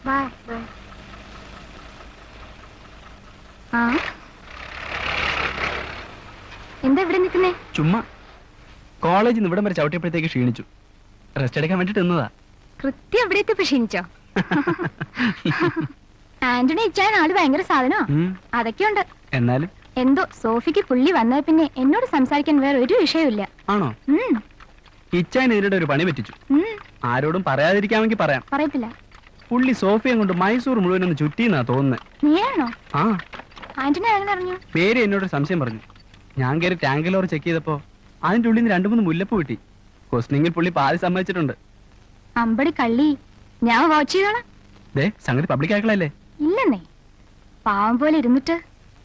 bye bye ആ എന്താ ഇവിടെ നിൽക്കുന്നേ ചുമ്മാ കോളേജിൽ നിന്ന് ഇവിടം വരെ ചവിട്ടിയപ്പോഴത്തേക്ക് ക്ഷീണിച്ചു റെസ്റ്റ് എടുക്കാൻ വേണ്ടിട്ട് നിന്നതാ കൃത്യം ഇവിടെ എത്തി ക്ഷീണിച്ചോ ആന്റണി ഇച്ചാൻ ആള് ഭയങ്കര സാധനോ ഉം, അതൊക്കെയുണ്ട് എന്നാലും എന്തോ സോഫിക്ക് പുള്ളി വന്നത് പിന്നെ എന്നോട് സംസാരിക്കാൻ വേറെ ഒരു വിഷയമില്ല ആണോ ഉം, ഇച്ചാൻ ഇതിനിടെ ഒരു പണി പറ്റിച്ചു ഉം, ആരോടും പറയാതിരിക്കാമെങ്കിൽ പറയാം പറയത്തില്ല പുള്ളി സോഫിയം കൊണ്ട് മൈസൂർ മുഴുവൻ ഒന്ന് ചുറ്റിന്നാ തോന്നുന്നത് നീയാണോ ആ ആന്റണി ആരെന്ന് അറിഞ്ഞു പേര് എന്നോട് സംശയം പറഞ്ഞു ഞാൻ കയറി ടാങ്കിലോർ ചെക്ക് ചെയ്തപ്പോ അതിന്റെ ഉള്ളിൽ നിന്ന് രണ്ടു മൂന്ന് മുല്ലപ്പ് കിട്ടി ക്വസ്റ്റനിങ്ങിൽ പുള്ളി പാതി സമ്മതിച്ചിട്ടുണ്ട് അമ്പടി കള്ളി ഞാൻ വാച്ച് ചെയ്തോളാം ദേ സംഗതി പബ്ലിക് ആക്കളല്ലേ ഇല്ലെന്നേ പാവം പോലെ ഇരുന്നിട്ട്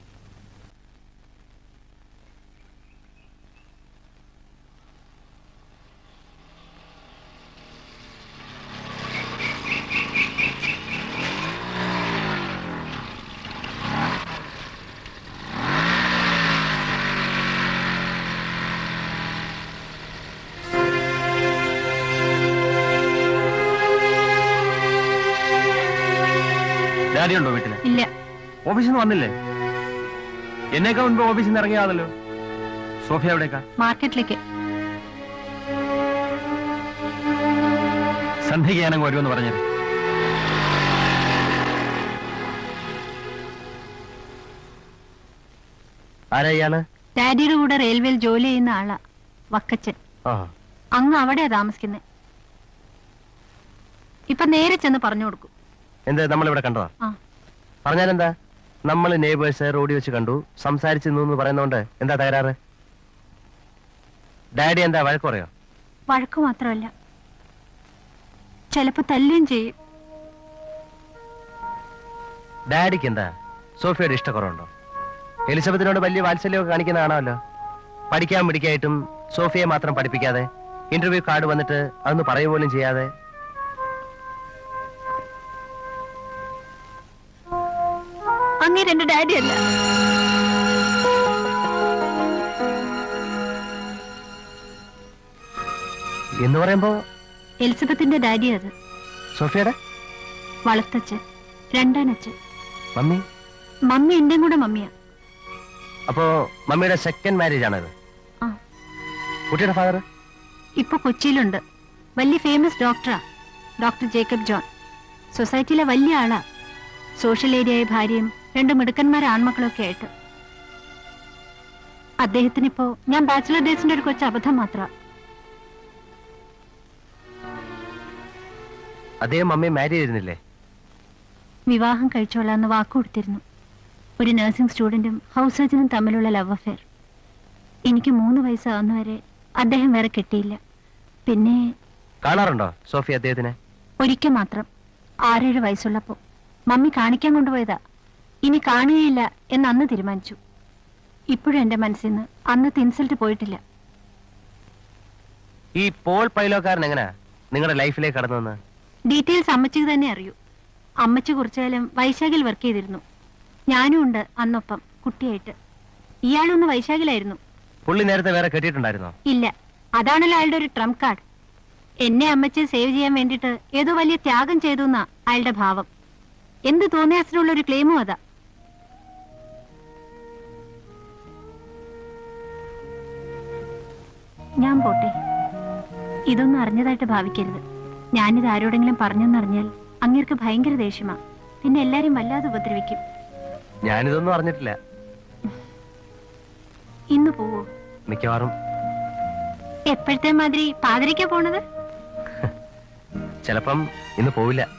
ഡാഡി ഉണ്ടോ വീട്ടില് ഇല്ല ഓഫീസിൽ നിന്ന് വന്നില്ലേ എന്നേക്കാൾ മുൻപ് ഓഫീസിൽ നിന്ന് ഇറങ്ങിയാണല്ലോ സോഫിയ എവിടേക്കാ മാർക്കറ്റിലേക്ക് സന്ധ്യയ്ക്ക് ഞാനങ്ങ് വരുമെന്ന് പറഞ്ഞത് ആരാ ഇയാള് ഡാഡിയുടെ കൂടെ റെയിൽവേയിൽ ജോലി ചെയ്യുന്ന ആളാ വക്കച്ചൻ ആ അങ്ങ് അവിടെയാ താമസിക്കുന്നത് ഇപ്പൊ നേരെ ചെന്ന് പറഞ്ഞു കൊടുക്കും എന്ത് നമ്മളിവിടെ കണ്ടതാ ആ പറഞ്ഞാലെന്താ നമ്മൾ നെയ്ബേഴ്സ് റോഡിൽ വെച്ച് കണ്ടു സംസാരിച്ചു നിന്നു എന്ന് പറയുന്നോണ്ട് എന്താ തകരാറ് ഡാഡി എന്താ വഴക്ക് പറയോ വഴക്ക് മാത്രമല്ല ചിലപ്പോ തല്ലുകയും ചെയ്യും ഡാഡിക്ക് എന്താ സോഫിയയുടെ ഇഷ്ടക്കുറവുണ്ടോ എലിസബത്തിനോട് വലിയ വാത്സല്യമൊക്കെ കാണിക്കുന്ന കാണാമല്ലോ പഠിക്കാൻ പിടിക്കായിട്ടും സോഫിയെ മാത്രം പഠിപ്പിക്കാതെ ഇന്റർവ്യൂ കാർഡ് വന്നിട്ട് അതൊന്ന് പറയുക പോലും ചെയ്യാതെ അങ്ങേ എന്റെ ഡാഡി അല്ല എന്ന് പറയുമ്പോ എലിസബത്തിന്റെ ഡാഡി അത് സോഫിയയുടെ വളർത്തച്ഛൻ രണ്ടാനച്ഛൻ മമ്മി മമ്മി എന്റെയും കൂടെ മമ്മിയാ അപ്പോ മമ്മിയുടെ സെക്കൻഡ് മാരേജ് ആണത് ആ കുട്ടിയുടെ ഫാദർ ഇപ്പൊ കൊച്ചിയിലുണ്ട് വലിയ ഫേമസ് ഡോക്ടറാ ഡോക്ടർ ജേക്കബ് ജോൺ സൊസൈറ്റിയിലെ വലിയ ആളാ സോഷ്യൽ ഏരിയയായ ഭാര്യയും രണ്ട് മിടുക്കന്മാരെ ആൺമക്കളൊക്കെ ആയിട്ട് അദ്ദേഹത്തിനിപ്പോ ഞാൻ ബാച്ചിലർ ഡേയ്സിന്റെ ഒരു കൊച്ചു അബദ്ധം മാത്ര അദ്ദേഹം മമ്മി മാരി ചെയ്തിരുന്നില്ലേ വിവാഹം കഴിച്ചോളാന്ന് വാക്കുകൊടുത്തിരുന്നു ഒരു നഴ്സിംഗ് സ്റ്റുഡന്റും ഹൗസ് സർജനും തമ്മിലുള്ള ലവ് അഫെയർ എനിക്ക് മൂന്ന് വയസ്സാവുന്നവരെ അദ്ദേഹം വേറെ കെട്ടിയില്ല പിന്നെ കാണാറുണ്ടോ സോഫി അദ്ദേഹത്തിനെ ഒരിക്കൽ മാത്രം ആറേഴ് വയസ്സുള്ളപ്പോ മമ്മി കാണിക്കാൻ കൊണ്ടുപോയതാ ഇനി കാണുകയില്ല എന്ന് അന്ന് തീരുമാനിച്ചു ഇപ്പോഴും എന്റെ മനസ്സിൽ നിന്ന് അന്നത്തെ ഇൻസൾട്ട് പോയിട്ടില്ല ഈ പോൾ പൈലോക്കാരൻ എങ്ങനെയാ നിങ്ങളുടെ ലൈഫിലേക്ക് കടന്നു വന്ന് ഡീറ്റെയിൽസ് അമ്മച്ചിക്ക് തന്നെ അറിയൂ അമ്മച്ചി കുറച്ചു കാലം വൈശാഖിൽ വർക്ക് ചെയ്തിരുന്നു ഞാനും ഉണ്ട് അന്നൊപ്പം കുട്ടിയായിട്ട് ഇയാളൊന്ന് വൈശാഖിലായിരുന്നു പുള്ളി നേരത്തെ വേറെ കെട്ടിയിട്ടുണ്ടായിരുന്നോ ഇല്ല അതാണല്ലോ അയാളുടെ ഒരു ട്രംപ് കാർഡ് എന്നെ അമ്മച്ചെ സേവ് ചെയ്യാൻ വേണ്ടിയിട്ട് ഏതോ വലിയ ത്യാഗം ചെയ്തു എന്നാ അയാളുടെ ഭാവം എന്ത് തോന്നിയാസിനുള്ള ഒരു ക്ലെയിമും അതാ ഞാൻ പോട്ടെ ഇതൊന്നും അറിഞ്ഞതായിട്ട് ഭാവിക്കരുത് ഞാനിത് ആരോടെങ്കിലും പറഞ്ഞെന്നറിഞ്ഞാൽ അങ്ങേർക്ക് ഭയങ്കര ദേഷ്യമാ പിന്നെ എല്ലാരും വല്ലാതെ ഉപദ്രവിക്കും ഞാനിതൊന്നും അറിഞ്ഞിട്ടില്ല ഇന്ന് പോവോ മിക്കവാറും എപ്പോഴത്തെ മാതിരി പാതിരിക്കാ പോണത് ചിലപ്പം ഇന്ന് പോവില്ല